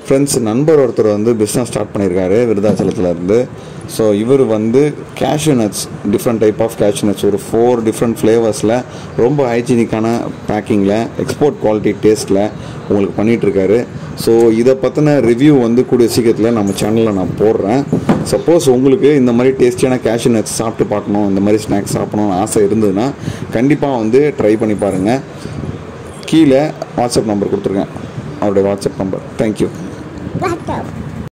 Friends நண்பர் ஒருத்தர் வந்து பிஸ்னஸ் ஸ்டார்ட் பண்ணியிருக்காரு விருதாச்சலத்தில் இருந்து ஸோ இவர் வந்து cashew nuts different type of cashew nuts ஒரு ஃபோர் டிஃப்ரெண்ட் ஃப்ளேவர்ஸில் ரொம்ப ஹைஜீனிக்கான பேக்கிங்கில் எக்ஸ்போர்ட் குவாலிட்டி டேஸ்ட்டில் உங்களுக்கு பண்ணிகிட்ருக்காரு ஸோ இதை பற்றின ரிவ்யூ வந்து கூடிய சீக்கிரத்தில் நம்ம சேனலில் நான் போடுறேன் சப்போஸ் உங்களுக்கு இந்த மாதிரி டேஸ்டியான கேஷ்யூ நட்ஸ் சாப்பிட்டு பார்க்கணும் இந்த மாதிரி ஸ்நாக்ஸ் சாப்பிடணும்னு ஆசை இருந்ததுன்னா கண்டிப்பாக வந்து ட்ரை பண்ணி பாருங்கள் கீழே வாட்ஸ்அப் நம்பர் கொடுத்துருக்கேன் அவருடைய வாட்ஸ்அப் நம்பர் தேங்க்யூ Laptop.